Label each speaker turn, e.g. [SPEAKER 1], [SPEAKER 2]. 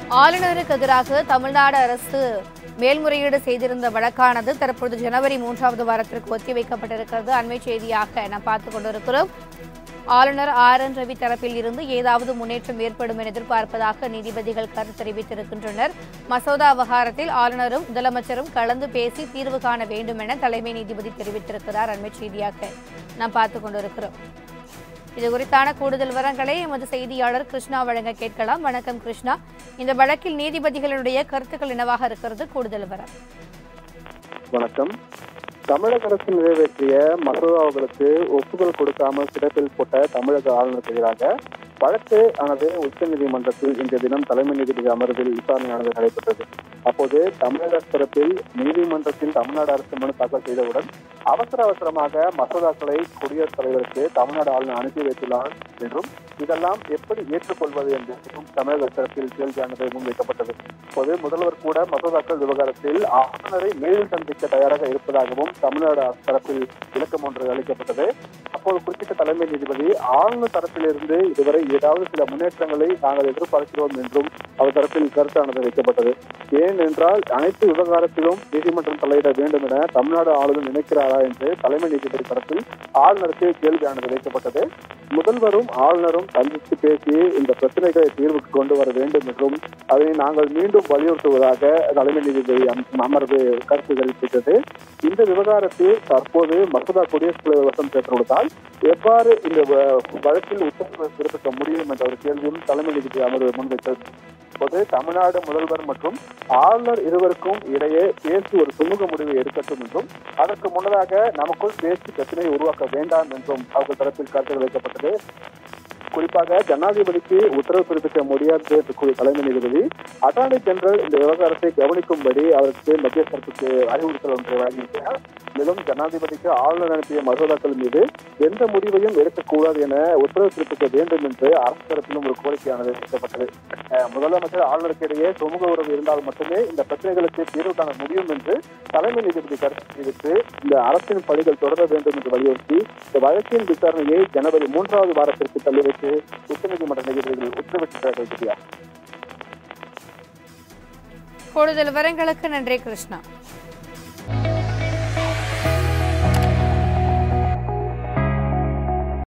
[SPEAKER 1] ஆளுநருக்கு எதிராக தமிழ்நாடு அரசு மேல்முறையீடு செய்திருந்த வழக்கானது தற்பொழுது ஜனவரி மூன்றாவது வாரத்திற்கு ஒத்திவைக்கப்பட்டிருக்கிறது அண்மை செய்தியாக நாம் பார்த்துக் கொண்டிருக்கிறோம் ஆளுநர் ஆர் என் ரவி தரப்பில் இருந்து ஏதாவது முன்னேற்றம் ஏற்படும் என எதிர்பார்ப்பதாக நீதிபதிகள் கருத்து தெரிவித்திருக்கின்றனர் மசோதா விவகாரத்தில் ஆளுநரும் முதலமைச்சரும் கலந்து பேசி தீர்வு காண வேண்டும் என தலைமை நீதிபதி தெரிவித்திருக்கிறார் அண்மை செய்தியாக நாம் பார்த்துக் கொண்டிருக்கிறோம் இது குறித்தான கூடுதல் விவரங்களை எமது செய்தியாளர் கிருஷ்ணா வழங்க கேட்கலாம் வணக்கம் கிருஷ்ணா இந்த வழக்கில் நீதிபதிகளுடைய கருத்துக்கள் என்னவாக இருக்கிறது கூடுதல் விவரம்
[SPEAKER 2] வணக்கம் தமிழக அரசு நிறைவேற்றிய மசோதாவுகளுக்கு ஒப்புதல் கொடுக்காமல் கிடப்பில் போட்ட தமிழக ஆளுநருக்கு எதிராக வழக்கு ஆனது உச்சநீதிமன்றத்தில் இன்றைய தினம் தலைமை நீதிபதி அமர்வில் விசாரணையானது நடைபெற்றது அப்போது தமிழக தரப்பில் நீதிமன்றத்தில் தமிழ்நாடு அரசு மனு தாக்கல் செய்தவுடன் அவசர அவசரமாக மசோதாக்களை குடியரசுத் தலைவருக்கு தமிழ்நாடு ஆளுநர் அனுப்பி வைத்துள்ளார் என்றும் இதெல்லாம் எப்படி ஏற்றுக்கொள்வது என்றும் தமிழக தரப்பில் கேள்வியானது முன்வைக்கப்பட்டது அப்போது முதல்வர் கூட மசோதாக்கள் விவகாரத்தில் ஆளுநரை நேரில் சந்திக்க தயாராக இருப்பதாகவும் தமிழ்நாடு அரசு தரப்பில் விளக்கம் ஒன்று அளிக்கப்பட்டது அப்போது குறிப்பிட்ட தலைமை நீதிபதி ஆளுநர் தரப்பிலிருந்து இதுவரை ஏதாவது சில முன்னேற்றங்களை நாங்கள் எதிர்பார்க்கிறோம் என்றும் அவர் தரப்பில் கருத்தானது வைக்கப்பட்டது ஏனென்றால் அனைத்து விவகாரத்திலும் நீதிமன்றம் தலையிட வேண்டும் என தமிழ்நாடு ஆளுநர் நினைக்கிறாரா என்று தலைமை நீதிபதி தரப்பில் ஆளுநருக்கு கேள்வியானது வைக்கப்பட்டது முதல்வரும் ஆளுநரும் சந்தித்து பேசி இந்த பிரச்சனைகளை தீர்வுக்கு கொண்டு வர வேண்டும் என்றும் அதை நாங்கள் மீண்டும் வலியுறுத்துவதாக தலைமை நீதிபதி அம்- அமர்வு கருத்து தெரிவித்தது இந்த விவகாரத்தில் தற்போது மசோதா குடியரசுத் தலைவர் வசம் பெற்றுள்ளதால் எவ்வாறு இந்த வ- வழக்கில் உத்தரவு பிறப்பிக்க முடியும் என்ற ஒரு கேள்வியும் தலைமை நீதிபதி அமர்வு முன்வைத்தது இப்போது தமிழ்நாடு முதல்வர் மற்றும் ஆளுநர் இருவருக்கும் இடையே பேசி ஒரு சுமூக முடிவை எடுக்கட்டும் என்றும் அதற்கு முன்னதாக நமக்குள் பேசி பிரச்சனையை உருவாக்க வேண்டாம் என்றும் அவர்கள் தரப்பில் கருத்துகள் வைக்கப்பட்டது குறிப்பாக ஜனாதிபதிக்கு உத்தரவு பிறப்பிக்க முடியாது என்று கூறிய தலைமை நீதிபதி அட்டார்னி ஜெனரல் இந்த விவகாரத்தை கவனிக்கும்படி அவருக்கு மத்திய அரசுக்கு அறிவுறுத்தல் ஒன்றை வழங்கியிருக்கிறார் மேலும் ஜனாதிபதிக்கு ஆளுநர் அனுப்பிய மசோதாக்கள் மீது எந்த முடிவையும் எடுக்கக்கூடாது என உத்தரவு பிறப்பிக்க வேண்டும் என்று அரசு தரப்பிலும் ஒரு கோரிக்கையானது வைக்கப்பட்டது அஹ், முதலமைச்சர் ஆளுநருக்கு இடையே சுமூக உறவு இருந்தால் மட்டுமே இந்த பிரச்சனைகளுக்கு தீர்வு காண முடியும் என்று தலைமை நீதிபதி கருத்து தெரிவித்து இந்த அரசின் பணிகள் தொடர வேண்டும் என்று வலியுறுத்தி இந்த வழக்கின் விசாரணையை ஜனவரி மூன்றாவது வாரத்திற்கு தள்ளி வைத்து உச்சநீதிமன்ற நீதிபதிகள் உத்தரவிட்டிருக்கிறார்கள்
[SPEAKER 1] கூடுதல் விவரங்களுக்கு நன்றி கிருஷ்ணா